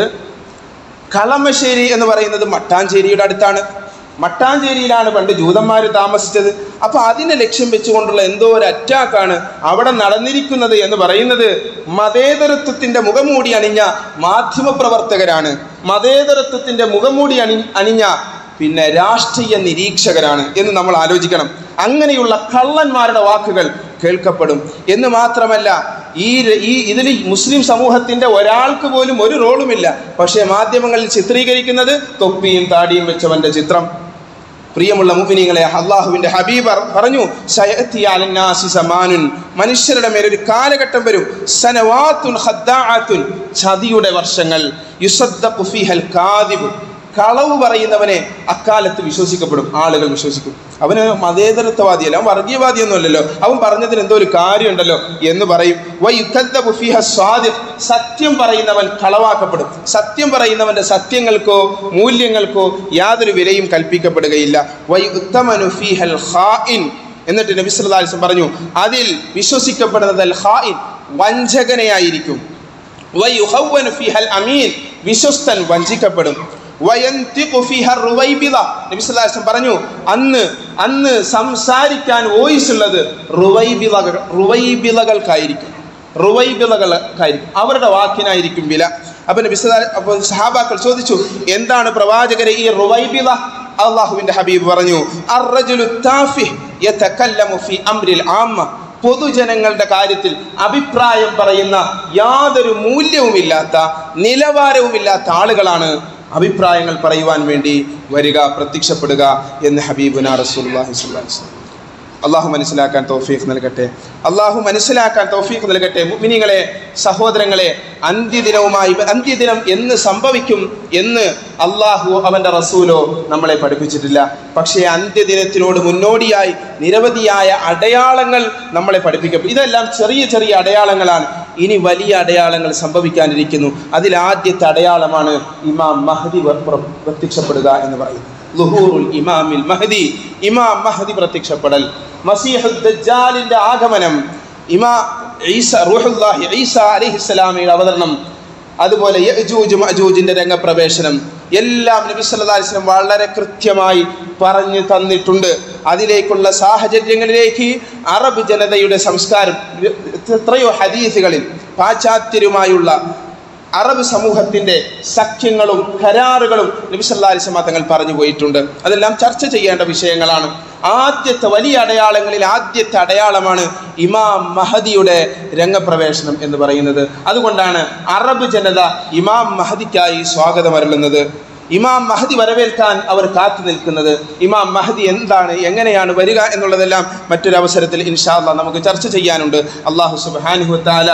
S1: കളമശ്ശേരി എന്ന് പറയുന്നത് മട്ടാഞ്ചേരിയുടെ അടുത്താണ് മട്ടാഞ്ചേരിയിലാണ് പണ്ട് ജൂതന്മാർ താമസിച്ചത് അപ്പോൾ അതിനെ ലക്ഷ്യം വെച്ചുകൊണ്ടുള്ള എന്തോ ഒരു അറ്റാക്കാണ് അവിടെ നടന്നിരിക്കുന്നത് എന്ന് പറയുന്നത് മതേതരത്വത്തിൻ്റെ മുഖംമൂടി അണിഞ്ഞ മാധ്യമപ്രവർത്തകരാണ് മതേതരത്വത്തിൻ്റെ മുഖംമൂടി അണി അണിഞ്ഞ പിന്നെ രാഷ്ട്രീയ നിരീക്ഷകരാണ് എന്ന് നമ്മൾ ആലോചിക്കണം അങ്ങനെയുള്ള കള്ളന്മാരുടെ വാക്കുകൾ കേൾക്കപ്പെടും എന്ന് മാത്രമല്ല ഈ ര- ഈ ഇതിൽ മുസ്ലിം സമൂഹത്തിന്റെ ഒരാൾക്ക് പോലും ഒരു റോളുമില്ല പക്ഷേ മാധ്യമങ്ങളിൽ ചിത്രീകരിക്കുന്നത് തൊപ്പിയും താടിയും വെച്ചവന്റെ ചിത്രം പ്രിയമുള്ള മുഅ്മിനീങ്ങളെ അള്ളാഹുവിന്റെ ഹബീബ് പറഞ്ഞു സയഅത്തി അലന്നാസി സമാനുൻ മനുഷ്യരുടെ മേലൊരു കാലഘട്ടം വരും സനവാത്തുൻ ഖദ്ദാഅത്തുൻ ചതിയുടെ വർഷങ്ങൾ യുസദ്ദഖു ഫീഹൽ കാദിബ് കളവ് പറയുന്നവനെ അക്കാലത്ത് വിശ്വസിക്കപ്പെടും ആളുകൾ വിശ്വസിക്കും അവന് മതേതരത്വവാദിയല്ല അവൻ വർഗീയവാദിയൊന്നുമല്ലല്ലോ അവൻ പറഞ്ഞതിന് എന്തോ ഒരു കാര്യമുണ്ടല്ലോ എന്ന് പറയും വയുക്കദ്ദബു ഫീഹ സ്വാദിഖ് സത്യം പറയുന്നവൻ കളവാക്കപ്പെടും സത്യം പറയുന്നവന്റെ സത്യങ്ങൾക്കോ മൂല്യങ്ങൾക്കോ യാതൊരു വിലയും കൽപ്പിക്കപ്പെടുകയില്ല വയുത്തമനു ഫീഹൽ ഖായിൻ എന്നിട്ട് നബി സല്ലല്ലാഹു അലൈഹി വസല്ലം പറഞ്ഞു അതിൽ വിശ്വസിക്കപ്പെടുന്നത് അൽ ഖായിൻ വഞ്ചകനെയായിരിക്കും വയുഹവ്വനു ഫീഹൽ അമീൻ വിശ്വസ്തൻ വഞ്ചിക്കപ്പെടും വയന്തിഖു ഫീഹ റുവൈബിദ നബി സല്ലല്ലാഹു അലൈഹി വസല്ലം പറഞ്ഞു അന്ന് അന്ന് സംസാരിക്കാൻ വോയിസ് ഉള്ളത് റുവൈബിദകൾ റുവൈബിദകൾക്കായിരിക്കും റുവൈബിദകൾക്കായിരിക്കും അവരുടെ വാക്കിനായിരിക്കും വില അപ്പൊ നബി സല്ലല്ലാഹു അപ്പോൾ സഹാബാക്കൾ ചോദിച്ചു എന്താണ് പ്രവാചകരെ ഈ റുവൈബിദ അള്ളാഹുവിന്റെ ഹബീബ് പറഞ്ഞു "അർറജുലു താഫിഹ് യതകല്ലമു ഫീ അംരിൽ ആമ്മ പൊതുജനങ്ങളുടെ കാര്യത്തിൽ അഭിപ്രായം പറയുന്ന യാതൊരു മൂല്യവുമില്ലാത്ത നിലവാരവുമില്ലാത്ത ആളുകളാണ് അഭിപ്രായങ്ങൾ പറയുവാൻ വേണ്ടി വരിക പ്രത്യക്ഷപ്പെടുക എന്ന് ഹബീബുന റസൂലുള്ളാഹി സ്വല്ലല്ലാഹു അലൈഹി വസല്ലം അള്ളാഹു മനസ്സിലാക്കാൻ തൗഫീഖ് നൽകട്ടെ അള്ളാഹു മനസ്സിലാക്കാൻ തൗഫീഖ് നൽകട്ടെ മുഅ്മിനീങ്ങളെ സഹോദരങ്ങളെ അന്ത്യദിനവുമായി അന്ത്യദിനം എന്ന് സംഭവിക്കും എന്ന് അള്ളാഹു അവൻ്റെ റസൂലോ നമ്മളെ പഠിപ്പിച്ചിട്ടില്ല പക്ഷേ അന്ത്യദിനത്തിനോട് മുന്നോടിയായി നിരവധിയായ അടയാളങ്ങൾ നമ്മളെ പഠിപ്പിക്കും ഇതെല്ലാം ചെറിയ ചെറിയ അടയാളങ്ങളാണ് ഇനി വലിയ അടയാളങ്ങൾ സംഭവിക്കാനിരിക്കുന്നു അതിൽ ആദ്യത്തെ അടയാളമാണ് ഇമാം മഹദി വ- പ്ര- പ്രത്യക്ഷപ്പെടുക എന്ന് പറയുന്നത് ലുഹൂറുൽ ഇമാമിൽ മഹദി ഇമാം മഹദി പ്രത്യക്ഷപ്പെടൽ മസീഹുദ് ദജ്ജാലിന്റെ ആഗമനം ഇമാ ഈസ റൂഹുല്ലാഹി ഈസ അലിഹിസ്സലാമയുടെ അവതരണം അതുപോലെ യഅ്ജൂജ് മഅ്ജൂജിന്റെ രംഗപ്രവേശനം എല്ലാം നബി സല്ലല്ലാഹു അലൈഹി വസല്ലം വളരെ കൃത്യമായി പറഞ്ഞു തന്നിട്ടുണ്ട് അതിലേക്കുള്ള സാഹചര്യങ്ങളിലേക്ക് അറബ് ജനതയുടെ സംസ്കാരം എത്രയോ ഹദീസുകളിൽ പാശ്ചാത്യരുമായുള്ള അറബ് സമൂഹത്തിന്റെ സഖ്യങ്ങളും കരാറുകളും നബി സല്ലല്ലാഹു അലൈഹി വസല്ലം തങ്ങൾ പറഞ്ഞു പോയിട്ടുണ്ട് അതെല്ലാം ചർച്ച ചെയ്യേണ്ട വിഷയങ്ങളാണ് ആദ്യത്തെ വലിയ അടയാളങ്ങളിൽ ആദ്യത്തെ അടയാളമാണ് ഇമാം മഹദിയുടെ രംഗപ്രവേശനം എന്ന് പറയുന്നത് അതുകൊണ്ടാണ് അറബ് ജനത ഇമാം മഹദിക്കായി സ്വാഗതമരുളുന്നത് ഇമാം മഹദി വരവേൽക്കാൻ അവർ കാത്തു നിൽക്കുന്നത് ഇമാം മഹദി എന്താണ് എങ്ങനെയാണ് വരിക എന്നുള്ളതെല്ലാം മറ്റൊരു അവസരത്തിൽ ഇൻഷാ അല്ലാഹ് നമുക്ക് ചർച്ച ചെയ്യാനുണ്ട് അള്ളാഹു സുബ്ഹാനഹു തആല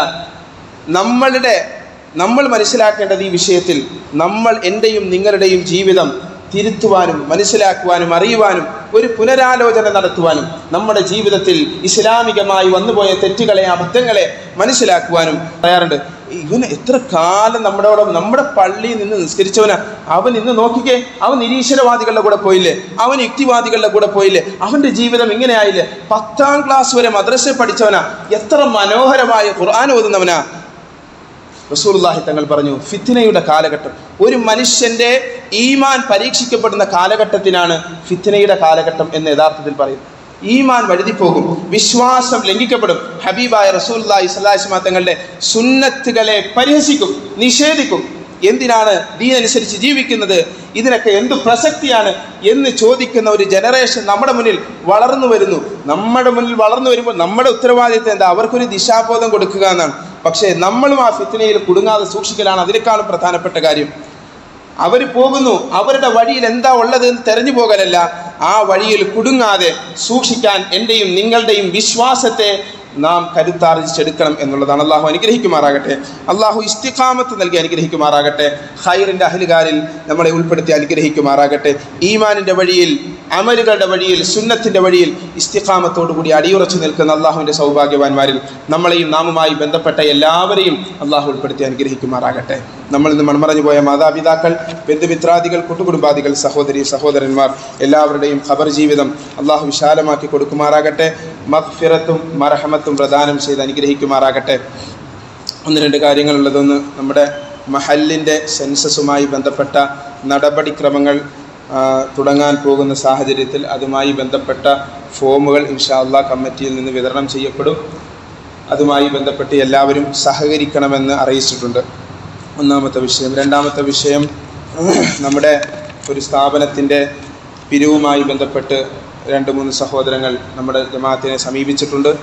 S1: നമ്മളുടെ നമ്മൾ മനസ്സിലാക്കേണ്ടത് ഈ വിഷയത്തിൽ നമ്മൾ എൻ്റെയും നിങ്ങളുടെയും ജീവിതം തിരുത്തുവാനും മനസ്സിലാക്കുവാനും അറിയുവാനും ഒരു പുനരാലോചന നടത്തുവാനും നമ്മുടെ ജീവിതത്തിൽ ഇസ്ലാമികമായി വന്നുപോയ തെറ്റുകളെ അബദ്ധങ്ങളെ മനസ്സിലാക്കുവാനും പറയാറുണ്ട് ഇവന് എത്ര കാലം നമ്മുടെ കൂടെ നമ്മുടെ പള്ളിയിൽ നിന്ന് നിസ്കരിച്ചവനാ അവൻ ഇന്ന് നോക്കിക്കേ അവൻ നിരീശ്വരവാദികളുടെ കൂടെ പോയില്ലേ അവൻ യുക്തിവാദികളുടെ കൂടെ പോയില്ലേ അവന്റെ ജീവിതം ഇങ്ങനെയായില്ലേ പത്താം ക്ലാസ് വരെ മദ്രസ പഠിച്ചവനാ എത്ര മനോഹരമായ ഖുർആൻ ഓതുന്നവനാ റസൂലുള്ളാഹി തങ്ങൾ പറഞ്ഞു ഫിത്തിനയുടെ കാലഘട്ടം ഒരു മനുഷ്യന്റെ ഈമാൻ പരീക്ഷിക്കപ്പെടുന്ന കാലഘട്ടത്തിനാണ് ഫിത്തിനയുടെ കാലഘട്ടം എന്ന് യഥാർത്ഥത്തിൽ പറയും ഈമാൻ വഴുതിപ്പോകും വിശ്വാസം ലംഘിക്കപ്പെടും ഹബീബായ റസൂലുള്ളാഹി സ്വല്ലല്ലാഹി അലൈഹി വസല്ലം തങ്ങളുടെ സുന്നത്തുകളെ പരിഹസിക്കും നിഷേധിക്കും എന്തിനാണ് ദീനനുസരിച്ച് ജീവിക്കുന്നത് ഇതിനൊക്കെ എന്ത് പ്രസക്തിയാണ് എന്ന് ചോദിക്കുന്ന ഒരു ജനറേഷൻ നമ്മുടെ മുന്നിൽ വളർന്നു വരുന്നു നമ്മുടെ മുന്നിൽ വളർന്നു വരുമ്പോൾ നമ്മുടെ ഉത്തരവാദിത്തം എന്താ അവർക്കൊരു ദിശാബോധം കൊടുക്കുക എന്നാണ് പക്ഷേ നമ്മളും ആ ഫിത്തിനയിൽ കുടുങ്ങാതെ സൂക്ഷിക്കലാണ് അതിനേക്കാളും പ്രധാനപ്പെട്ട കാര്യം അവർ പോകുന്നു അവരുടെ വഴിയിൽ എന്താ ഉള്ളത് എന്ന് തെരഞ്ഞു പോകലല്ല ആ വഴിയിൽ കുടുങ്ങാതെ സൂക്ഷിക്കാൻ എൻ്റെയും നിങ്ങളുടെയും വിശ്വാസത്തെ നാം കരുത്താർജിച്ചെടുക്കണം എന്നുള്ളതാണ് അള്ളാഹു അനുഗ്രഹിക്കുമാറാകട്ടെ അള്ളാഹു ഇസ്തിഖാമത്ത് നൽകി അനുഗ്രഹിക്കുമാറാകട്ടെ ഖൈറിൻ്റെ അഹലുകാരിൽ നമ്മളെ ഉൾപ്പെടുത്തി അനുഗ്രഹിക്കുമാറാകട്ടെ ഈമാനിൻ്റെ വഴിയിൽ അമലുകളുടെ വഴിയിൽ സുന്നത്തിൻ്റെ വഴിയിൽ ഇസ്തിഖാമത്തോടു കൂടി അടിയുറച്ചു നിൽക്കുന്ന അള്ളാഹുവിൻ്റെ സൗഭാഗ്യവാന്മാരിൽ നമ്മളെയും നാമുമായി ബന്ധപ്പെട്ട എല്ലാവരെയും അള്ളാഹു ഉൾപ്പെടുത്തി അനുഗ്രഹിക്കുമാറാകട്ടെ നമ്മൾ ഇന്ന് മൺമറഞ്ഞു പോയ മാതാപിതാക്കൾ ബന്ധുമിത്രാദികൾ കൂട്ടുകുടുംബാദികൾ സഹോദരി സഹോദരന്മാർ എല്ലാവരുടെയും ഖബർ ജീവിതം അള്ളാഹു വിശാലമാക്കി കൊടുക്കുമാറാകട്ടെ മഗ്ഫിറത്തും മറഹമത്തും പ്രദാനം ചെയ്ത് അനുഗ്രഹിക്കുമാറാകട്ടെ ഒന്ന് രണ്ട് കാര്യങ്ങളുള്ളതൊന്ന് നമ്മുടെ മഹലിൻ്റെ സെൻസസുമായി ബന്ധപ്പെട്ട നടപടിക്രമങ്ങൾ ആ, തുടങ്ങാൻ പോകുന്ന സാഹചര്യത്തിൽ അതുമായി ബന്ധപ്പെട്ട ഫോമുകൾ ഇൻഷാ അള്ളാഹ് കമ്മിറ്റിയിൽ നിന്ന് വിതരണം ചെയ്യപ്പെടും അതുമായി ബന്ധപ്പെട്ട് എല്ലാവരും സഹകരിക്കണമെന്ന് അറിയിച്ചിട്ടുണ്ട് ഒന്നാമത്തെ വിഷയം രണ്ടാമത്തെ വിഷയം നമ്മുടെ ഒരു സ്ഥാപനത്തിൻ്റെ പിരിവുമായി ബന്ധപ്പെട്ട് രണ്ട് മൂന്ന് സഹോദരങ്ങൾ നമ്മുടെ ജമാഅത്തിനെ സമീപിച്ചിട്ടുണ്ട്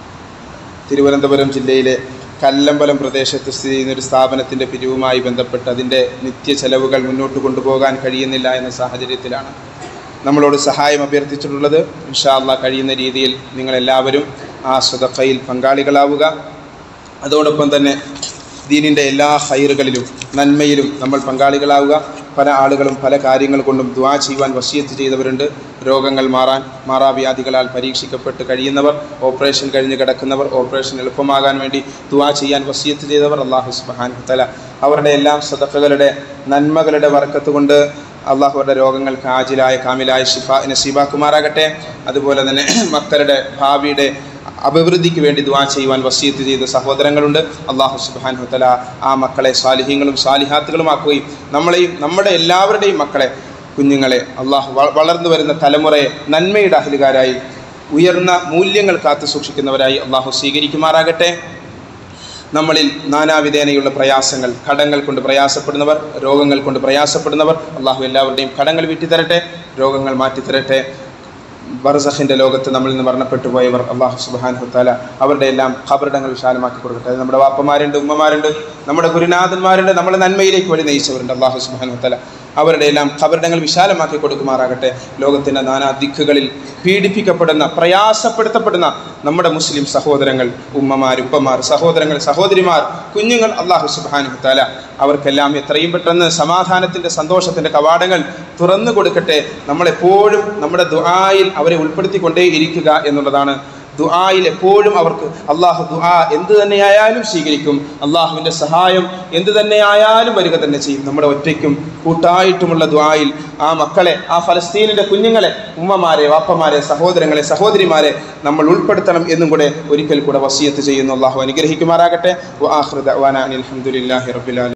S1: തിരുവനന്തപുരം ജില്ലയിലെ കല്ലമ്പലം പ്രദേശത്ത് സ്ഥിതി ചെയ്യുന്ന ഒരു സ്ഥാപനത്തിൻ്റെ പിരിവുമായി ബന്ധപ്പെട്ട് അതിൻ്റെ നിത്യ ചെലവുകൾ മുന്നോട്ട് കൊണ്ടുപോകാൻ കഴിയുന്നില്ല എന്ന സാഹചര്യത്തിലാണ് നമ്മളോട് സഹായം അഭ്യർത്ഥിച്ചിട്ടുള്ളത് ഇൻഷാ അള്ളാഹ് കഴിയുന്ന രീതിയിൽ നിങ്ങളെല്ലാവരും ആ സ്വതക്കയിൽ പങ്കാളികളാവുക അതോടൊപ്പം തന്നെ ദീനിൻ്റെ എല്ലാ ഹൈറുകളിലും നന്മയിലും നമ്മൾ പങ്കാളികളാവുക പല ആളുകളും പല കാര്യങ്ങൾ കൊണ്ടും ദ്വാ ചെയ്യുവാൻ വസിയത്ത് ചെയ്തവരുണ്ട് രോഗങ്ങൾ മാറാൻ മാറാവ്യാധികളാൽ പരീക്ഷിക്കപ്പെട്ട് കഴിയുന്നവർ ഓപ്പറേഷൻ കഴിഞ്ഞ് കിടക്കുന്നവർ ഓപ്പറേഷൻ എളുപ്പമാകാൻ വേണ്ടി ദ്വാ ചെയ്യാൻ വസിയത്ത് ചെയ്തവർ അള്ളാഹു സുബാൻ തല അവരുടെ എല്ലാം സദഫകളുടെ നന്മകളുടെ വർക്കത്ത് കൊണ്ട് അള്ളാഹുവരുടെ രോഗങ്ങൾക്ക് ആജിലായ കാമിലായ ഷിഫ നസീബാക്കുമാറാകട്ടെ അതുപോലെ തന്നെ മക്കളുടെ ഭാവിയുടെ അഭിവൃദ്ധിക്ക് വേണ്ടി ദുവാ ചെയ്യുവാൻ വസീത്ത് ചെയ്ത സഹോദരങ്ങളുണ്ട് അള്ളാഹു സുബാൻ തല ആ മക്കളെ സാലിഹ്യങ്ങളും സാലിഹാത്തുകളുമാക്കുകയും നമ്മളെയും നമ്മുടെ എല്ലാവരുടെയും മക്കളെ കുഞ്ഞുങ്ങളെ അള്ളാഹു വ- വളർന്നു വരുന്ന തലമുറയെ നന്മയുടെ അഹലുകാരായി ഉയർന്ന മൂല്യങ്ങൾ കാത്തു സൂക്ഷിക്കുന്നവരായി അള്ളാഹു സ്വീകരിക്കുമാറാകട്ടെ നമ്മളിൽ നാനാവിധേനയുള്ള പ്രയാസങ്ങൾ കടങ്ങൾ കൊണ്ട് പ്രയാസപ്പെടുന്നവർ രോഗങ്ങൾ കൊണ്ട് പ്രയാസപ്പെടുന്നവർ അള്ളാഹു എല്ലാവരുടെയും കടങ്ങൾ വീട്ടിത്തരട്ടെ രോഗങ്ങൾ മാറ്റിത്തരട്ടെ ബർസഖിന്റെ ലോകത്ത് നമ്മളിൽ നിന്ന് മരണപ്പെട്ടു പോയവർ അള്ളാഹു സുബാൻഹുത്താല അവരുടെ എല്ലാം ഖബറിടങ്ങൾ വിശാലമാക്കി കൊടുക്കട്ടെ അത് നമ്മുടെ വാപ്പമാരുണ്ട് ഉമ്മമാരുണ്ട് നമ്മുടെ ഗുരുനാഥന്മാരുണ്ട് നമ്മളെ നന്മയിലേക്ക് വഴി നയിച്ചവരുണ്ട് അള്ളാഹു സുബാൻഹുത്താല അവരുടെ എല്ലാം ഖബറിടങ്ങൾ വിശാലമാക്കി കൊടുക്കുമാറാകട്ടെ ലോകത്തിൻ്റെ നാനാ ദിക്കുകളിൽ പീഡിപ്പിക്കപ്പെടുന്ന പ്രയാസപ്പെടുത്തപ്പെടുന്ന നമ്മുടെ മുസ്ലിം സഹോദരങ്ങൾ ഉമ്മമാർ ഉപ്പമാർ സഹോദരങ്ങൾ സഹോദരിമാർ കുഞ്ഞുങ്ങൾ അള്ളാഹു സുബാനുഹത്താല അവർക്കെല്ലാം എത്രയും പെട്ടെന്ന് സമാധാനത്തിൻ്റെ സന്തോഷത്തിൻ്റെ കവാടങ്ങൾ തുറന്നു കൊടുക്കട്ടെ നമ്മളെപ്പോഴും നമ്മുടെ ദുആയിൽ അവരെ ഉൾപ്പെടുത്തിക്കൊണ്ടേ ഇരിക്കുക എന്നുള്ളതാണ് ദുആയിൽ എപ്പോഴും അവർക്ക് അള്ളാഹു ദുആ എന്ത് തന്നെയായാലും സ്വീകരിക്കും അള്ളാഹുവിൻ്റെ സഹായം എന്ത് തന്നെയായാലും വരിക തന്നെ ചെയ്യും നമ്മുടെ ഒറ്റയ്ക്കും കൂട്ടായിട്ടുമുള്ള ദുആയിൽ ആ മക്കളെ ആ ഫലസ്തീനിൻ്റെ കുഞ്ഞുങ്ങളെ ഉമ്മമാരെ വാപ്പമാരെ സഹോദരങ്ങളെ സഹോദരിമാരെ നമ്മൾ ഉൾപ്പെടുത്തണം എന്നും കൂടെ ഒരിക്കൽ കൂടെ വസിയത്ത് ചെയ്യുന്നു അള്ളാഹു അനുഗ്രഹിക്കുമാറാകട്ടെ വാഹൃദ വാനാനി അലഹമുല്ലാഹി റബിലാൽ